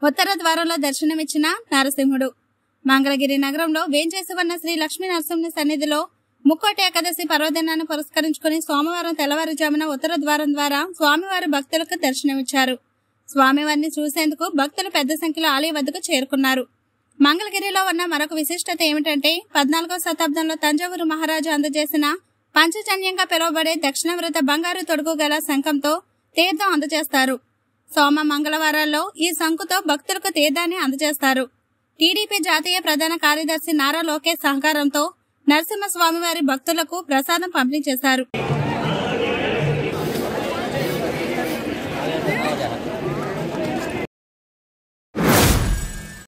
ఉత్తర ద్వారంలో దర్శనమిచ్చిన నరసింహుడు మంగళగిరి నగరంలో వేంచేసి ఉన్న శ్రీ లక్ష్మీ నరసింహుని సన్నిధిలో ముక్కోటి ఏకాదశి పర్వదినాన్ని పురస్కరించుకుని సోమవారం తెల్లవారుజామున ఉత్తర ద్వారం ద్వారా స్వామివారి భక్తులకు దర్శనమిచ్చారు స్వామివారిని చూసేందుకు భక్తులు పెద్ద సంఖ్యలో ఆలయ వద్దకు చేరుకున్నారు మంగళగిరిలో ఉన్న మరొక విశిష్టత ఏమిటంటే పద్నాలుగో శతాబ్దంలో తంజావూరు మహారాజు అందజేసిన పంచజన్యంగా పిలువబడే దక్షిణవ్రత బంగారు తొడుగు గల శంఖంతో తీర్థం అందజేస్తారు సోమ మంగళవారాల్లో ఈ శంకుతో భక్తులకు తీర్థాన్ని అందజేస్తారు టీడీపీ జాతీయ ప్రధాన కార్యదర్శి నారా లోకేష్ సహకారంతో నరసింహస్వామివారి భక్తులకు ప్రసాదం పంపిణీ చేశారు